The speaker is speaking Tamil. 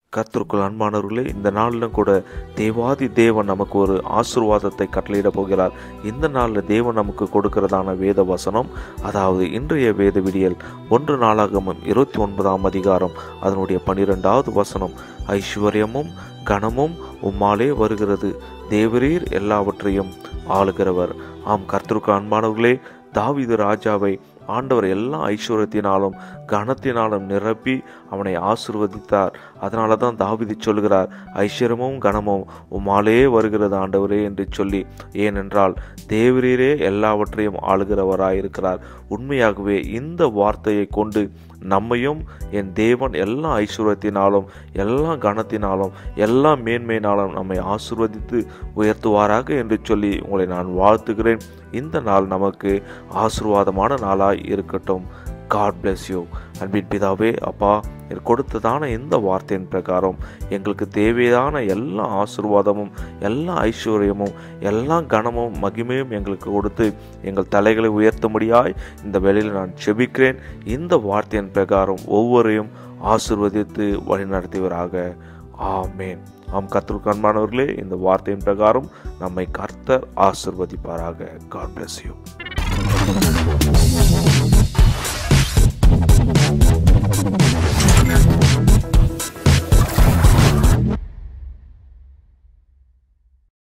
கர்த்தருக்குள் அன்பானவர்களே இந்த நாளிலும் கூட தேவாதி தேவன் நமக்கு ஒரு ஆசிர்வாதத்தை கட்டளையிட போகிறார் இந்த நாளில் தேவன் நமக்கு கொடுக்கிறதான வேத வசனம் அதாவது இன்றைய வேத விடியல் ஒன்று நாளாகமும் இருபத்தி ஒன்பதாம் அதிகாரம் அதனுடைய பன்னிரெண்டாவது வசனம் ஐஸ்வர்யமும் கனமும் உம்மாலே வருகிறது தேவரீர் எல்லாவற்றையும் ஆளுகிறவர் ஆம் கர்த்தருக்கு அன்பானவர்களே தாவீது ராஜாவை ஆண்டவர் எல்லா ஐஸ்வர்யத்தினாலும் கனத்தினாலும் நிரப்பி அவனை ஆசிர்வதித்தார் அதனால தான் தாவிதி சொல்கிறார் ஐஸ்வர்யமும் கனமும் உம்மாலே வருகிறது ஆண்டவரே என்று சொல்லி ஏனென்றால் தேவரீரே எல்லாவற்றையும் ஆளுகிறவராயிருக்கிறார் உண்மையாகவே இந்த வார்த்தையை கொண்டு நம்மையும் என் தேவன் எல்லா ஐஸ்வர்யத்தினாலும் எல்லா கனத்தினாலும் எல்லா மேன்மையினாலும் நம்மை ஆசிர்வதித்து உயர்த்துவாராக என்று சொல்லி உங்களை நான் வாழ்த்துகிறேன் இந்த நாள் நமக்கு ஆசிர்வாதமான நாளாய் இருக்கட்டும் காட் bless யூ அன்பின் பிதாவே அப்பா எனக்கு கொடுத்ததான இந்த வார்த்தையின் பிரகாரம் எங்களுக்கு தேவையான எல்லா ஆசிர்வாதமும் எல்லா ஐஸ்வர்யமும் எல்லா கனமும் மகிமையும் எங்களுக்கு கொடுத்து எங்கள் தலைகளை உயர்த்தும்படியாய் இந்த வேளையில் நான் செபிக்கிறேன் இந்த வார்த்தையின் பிரகாரம் ஒவ்வொருவரையும் ஆசிர்வதித்து வழிநடத்துவராக ஆமேன் ஆம் கர்த்தருக்கு அன்பானவர்களே இந்த வார்த்தையின் பிரகாரம் நம்மை கர்த்தர் ஆசிர்வதிப்பாராக காட் bless யூ